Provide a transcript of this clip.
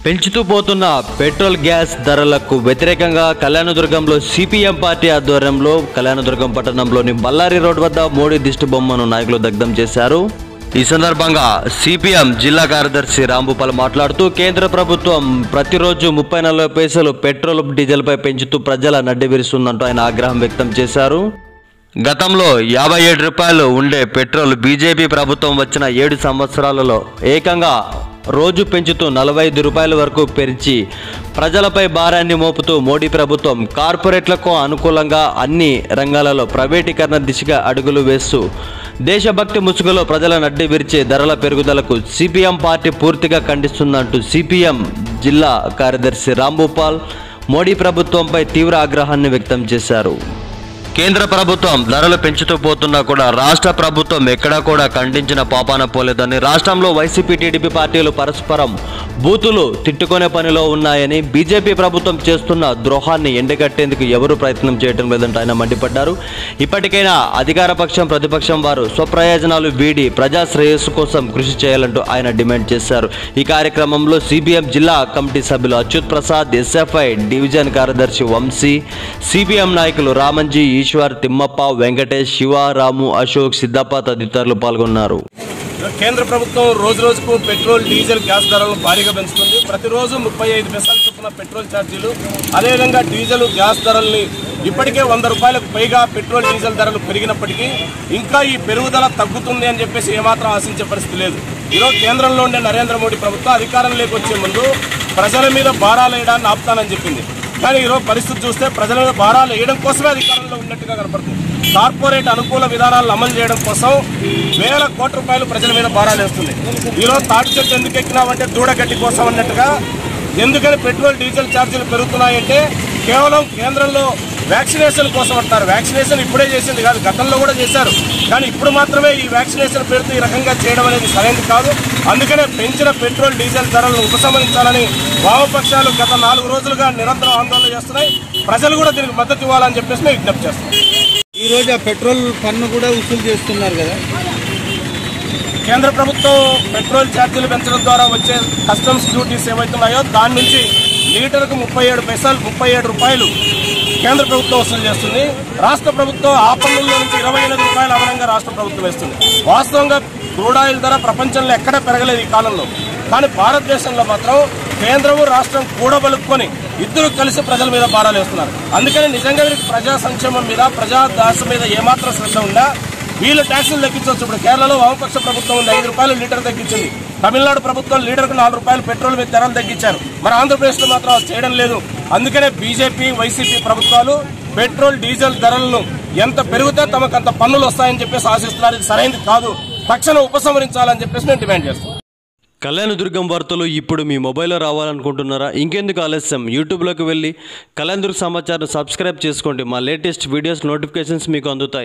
పెంచుతూ పోతున్న petrol gas ధరలకు వ్యతిరేకంగా కళ్యాణదుర్గంలో సిపిఎం పార్టీ ఆధ్వర్యంలో కళ్యాణదుర్గం పట్టణంలోని బళ్ళారి రోడ్ వద్ద మోడీ దిష్టి బొమ్మను నాయకులు దగ్ధం చేశారు ఈ సందర్భంగా సిపిఎం జిల్లా కార్యదర్శి రాంభూపాల్ మాట్లాడుతూ కేంద్ర ప్రభుత్వం ప్రతిరోజు ముప్పై నలభై పైసలు పెట్రోల్ డీజిల్పై పెంచుతూ ప్రజల నడ్డి విరుస్తుందంటూ ఆయన ఆగ్రహం వ్యక్తం చేశారు గతంలో యాభై ఏడు రూపాయలు ఉండే పెట్రోల్ బీజేపీ ప్రభుత్వం వచ్చిన ఏడు సంవత్సరాలలో ఏకంగా రోజు పెంచుతూ నలభై ఐదు రూపాయల వరకు పెంచి ప్రజలపై భారాన్ని మోపుతూ మోడీ ప్రభుత్వం కార్పొరేట్లకు అనుకూలంగా అన్ని రంగాలలో ప్రైవేటీకరణ దిశగా అడుగులు వేస్తూ దేశభక్తి ముసుగులో ప్రజల నడ్డి విరిచే ధరల పెరుగుదలకు సిపిఎం పార్టీ పూర్తిగా ఖండిస్తుందంటూ సిపిఎం జిల్లా కార్యదర్శి రాంభూపాల్ మోడీ ప్రభుత్వంపై తీవ్ర ఆగ్రహాన్ని వ్యక్తం చేశారు కేంద్ర ప్రభుత్వం ధరలు పెంచుతూ పోతున్నా కూడా రాష్ట్ర ప్రభుత్వం ఎక్కడా కూడా ఖండించిన పాపాన పోలేదని రాష్ట్రంలో వైసీపీ టీడీపీ పార్టీలు పరస్పరం బూతులు తిట్టుకునే పనిలో ఉన్నాయని బీజేపీ ప్రభుత్వం చేస్తున్న ద్రోహాన్ని ఎండగట్టేందుకు ఎవరు ప్రయత్నం చేయడం లేదంటే ఆయన మండిపడ్డారు ఇప్పటికైనా అధికార పక్షం ప్రతిపక్షం వారు స్వప్రయోజనాలు వీడి ప్రజా శ్రేయస్సు కోసం కృషి చేయాలంటూ ఆయన డిమాండ్ చేశారు ఈ కార్యక్రమంలో సిబిఎం జిల్లా కమిటీ సభ్యులు అచ్యుత్ ప్రసాద్ ఎస్ఎఫ్ఐ డివిజన్ కార్యదర్శి వంశీ సిపిఎం నాయకులు రామంజీ ఈశ్వర్ తిమ్మప్ప వెంకటేష్ శివ రాము అశోక్ సిద్ధప్ప తదితరులు పాల్గొన్నారు కేంద్ర ప్రభుత్వం రోజు రోజుకు పెట్రోల్ డీజిల్ గ్యాస్ ధరలను భారీగా పెంచుతుంది ప్రతిరోజు ముప్పై ఐదు పైసలు చొప్పున పెట్రోల్ ఛార్జీలు అదేవిధంగా డీజిల్ గ్యాస్ ధరల్ని ఇప్పటికే వంద రూపాయలకు పైగా పెట్రోల్ డీజిల్ ధరలు పెరిగినప్పటికీ ఇంకా ఈ పెరుగుదల తగ్గుతుంది అని చెప్పేసి ఏమాత్రం ఆశించే పరిస్థితి లేదు ఈరోజు కేంద్రంలో ఉండే నరేంద్ర మోడీ ప్రభుత్వం అధికారంలోకి వచ్చే ముందు ప్రజల మీద భారాలు వేయడాన్ని ఆపుతానని చెప్పింది కానీ ఈరోజు పరిస్థితి చూస్తే ప్రజల మీద భారాలు వేయడం కోసమే అధికారంలో ఉన్నట్టుగా కనపడుతుంది కార్పొరేట్ అనుకూల విధానాలను అమలు చేయడం కోసం వేల కోట్ల రూపాయలు ప్రజల మీద భారాలు వేస్తుంది ఈరోజు తాటి చెట్టు ఎందుకు ఎక్కినామంటే దూడగడ్డి కోసం అన్నట్టుగా ఎందుకని పెట్రోల్ డీజిల్ ఛార్జీలు పెరుగుతున్నాయంటే కేవలం కేంద్రంలో వ్యాక్సినేషన్ కోసం అంటారు వ్యాక్సినేషన్ ఇప్పుడే చేసింది కాదు గతంలో కూడా చేశారు కానీ ఇప్పుడు మాత్రమే ఈ వ్యాక్సినేషన్ పేరుతో ఈ రకంగా చేయడం అనేది సరైనది కాదు అందుకనే పెంచిన పెట్రోల్ డీజిల్ ధరలను ఉపసంహరించాలని వామపక్షాలు గత నాలుగు రోజులుగా నిరంతరం ఆందోళన చేస్తున్నాయి ప్రజలు కూడా దీనికి మద్దతు ఇవ్వాలని చెప్పేసి మేము విజ్ఞప్తి చేస్తున్నాం ఈ రోజు ఆ పెట్రోల్ పన్ను కూడా వసూలు చేస్తున్నారు కదా కేంద్ర ప్రభుత్వం పెట్రోల్ ఛార్జీలు పెంచడం ద్వారా వచ్చే కస్టమ్స్ డ్యూటీస్ ఏవైతున్నాయో దాని నుంచి లీటర్కు ముప్పై ఏడు పైసలు ముప్పై ఏడు రూపాయలు కేంద్ర ప్రభుత్వం వసూలు చేస్తుంది రాష్ట్ర ప్రభుత్వం ఆ పన్నుల్లో నుంచి ఇరవై ఎనిమిది రూపాయలు అదనంగా రాష్ట్ర ప్రభుత్వం వేస్తుంది వాస్తవంగా క్రూడ్ ఆయిల్ ధర ప్రపంచంలో ఎక్కడ పెరగలేదు ఈ కాలంలో కానీ భారతదేశంలో మాత్రం కేంద్రము రాష్ట్రం కూడబలుక్కొని ఇద్దరు కలిసి ప్రజల మీద భారాలు వేస్తున్నారు అందుకని నిజంగా వీరికి ప్రజా సంక్షేమం మీద ప్రజా దాస మీద ఏమాత్రం శ్రద్ధ ఉందా వీళ్ళు ట్యాక్సులు తగ్గించవచ్చు ఇప్పుడు కేరళలో వామపక్ష ప్రభుత్వం ఉంది ఐదు రూపాయలు లీటర్ తగ్గించింది తమిళనాడు ప్రభుత్వం లీటర్కు నాలుగు రూపాయలు పెట్రోల్ మీద ధరలు తగ్గించారు మరి ఆంధ్రప్రదేశ్లో మాత్రం అది చేయడం లేదు అందుకనే బీజేపీ వైసీపీ ప్రభుత్వాలు పెట్రోల్ డీజిల్ ధరలను ఎంత పెరిగితే తమకు అంత పన్నులు వస్తాయని చెప్పేసి ఆశిస్తున్నారు ఇది సరైనది కాదు తక్షణం ఉపసంహరించాలని చెప్పేసి మేము డిమాండ్ చేస్తాం కళ్యాణదుర్గం వార్తలు ఇప్పుడు మీ మొబైల్లో రావాలనుకుంటున్నారా ఇంకెందుకు ఆలస్యం యూట్యూబ్లోకి వెళ్ళి కళ్యాణదుర్గ సమాచారం సబ్స్క్రైబ్ చేసుకోండి మా లేటెస్ట్ వీడియోస్ నోటిఫికేషన్స్ మీకు అందుతాయి